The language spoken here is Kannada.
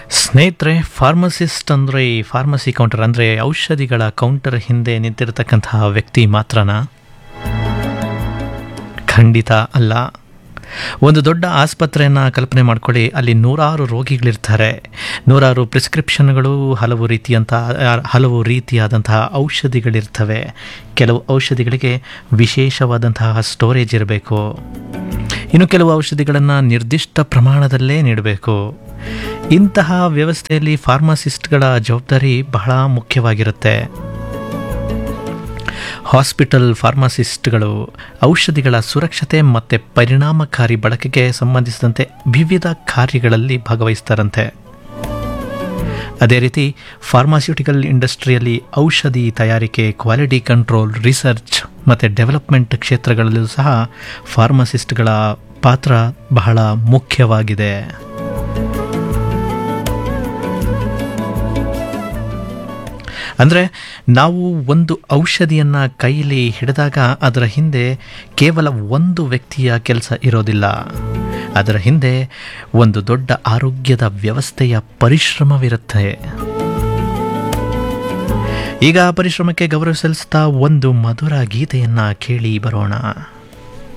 ಸ್ನೇಹಿತರೆ ಫಾರ್ಮಸಿಸ್ಟ್ ಅಂದರೆ ಫಾರ್ಮಸಿ ಕೌಂಟರ್ ಅಂದರೆ ಔಷಧಿಗಳ ಕೌಂಟರ್ ಹಿಂದೆ ನಿಂತಿರತಕ್ಕಂತಹ ವ್ಯಕ್ತಿ ಮಾತ್ರನಾ ಖಂಡಿತ ಅಲ್ಲ ಒಂದು ದೊಡ್ಡ ಆಸ್ಪತ್ರೆಯನ್ನು ಕಲ್ಪನೆ ಮಾಡ್ಕೊಳ್ಳಿ ಅಲ್ಲಿ ನೂರಾರು ರೋಗಿಗಳಿರ್ತಾರೆ ನೂರಾರು ಪ್ರಿಸ್ಕ್ರಿಪ್ಷನ್ಗಳು ಹಲವು ರೀತಿಯಂಥ ಹಲವು ರೀತಿಯಾದಂತಹ ಔಷಧಿಗಳಿರ್ತವೆ ಕೆಲವು ಔಷಧಿಗಳಿಗೆ ವಿಶೇಷವಾದಂತಹ ಸ್ಟೋರೇಜ್ ಇರಬೇಕು ಇನ್ನು ಕೆಲವು ಔಷಧಿಗಳನ್ನು ನಿರ್ದಿಷ್ಟ ಪ್ರಮಾಣದಲ್ಲೇ ನೀಡಬೇಕು ಇಂತಹ ವ್ಯವಸ್ಥೆಯಲ್ಲಿ ಫಾರ್ಮಸಿಸ್ಟ್ಗಳ ಜವಾಬ್ದಾರಿ ಬಹಳ ಮುಖ್ಯವಾಗಿರುತ್ತೆ ಹಾಸ್ಪಿಟಲ್ ಫಾರ್ಮಸಿಸ್ಟ್ಗಳು ಔಷಧಿಗಳ ಸುರಕ್ಷತೆ ಮತ್ತು ಪರಿಣಾಮಕಾರಿ ಬಳಕೆಗೆ ಸಂಬಂಧಿಸಿದಂತೆ ವಿವಿಧ ಕಾರ್ಯಗಳಲ್ಲಿ ಭಾಗವಹಿಸ್ತಾರಂತೆ ಅದೇ ರೀತಿ ಫಾರ್ಮಾಸ್ಯೂಟಿಕಲ್ ಇಂಡಸ್ಟ್ರಿಯಲ್ಲಿ ಔಷಧಿ ತಯಾರಿಕೆ ಕ್ವಾಲಿಟಿ ಕಂಟ್ರೋಲ್ ರಿಸರ್ಚ್ ಮತ್ತು ಡೆವಲಪ್ಮೆಂಟ್ ಕ್ಷೇತ್ರಗಳಲ್ಲೂ ಸಹ ಫಾರ್ಮಸಿಸ್ಟ್ಗಳ ಪಾತ್ರ ಬಹಳ ಮುಖ್ಯವಾಗಿದೆ ಅಂದರೆ ನಾವು ಒಂದು ಔಷಧಿಯನ್ನು ಕೈಲಿ ಹಿಡಿದಾಗ ಅದರ ಹಿಂದೆ ಕೇವಲ ಒಂದು ವ್ಯಕ್ತಿಯ ಕೆಲಸ ಇರೋದಿಲ್ಲ ಅದರ ಹಿಂದೆ ಒಂದು ದೊಡ್ಡ ಆರೋಗ್ಯದ ವ್ಯವಸ್ಥೆಯ ಪರಿಶ್ರಮವಿರುತ್ತೆ ಈಗ ಆ ಪರಿಶ್ರಮಕ್ಕೆ ಗೌರವ ಸಲ್ಲಿಸ್ತಾ ಒಂದು ಮಧುರ ಗೀತೆಯನ್ನು ಕೇಳಿ ಬರೋಣ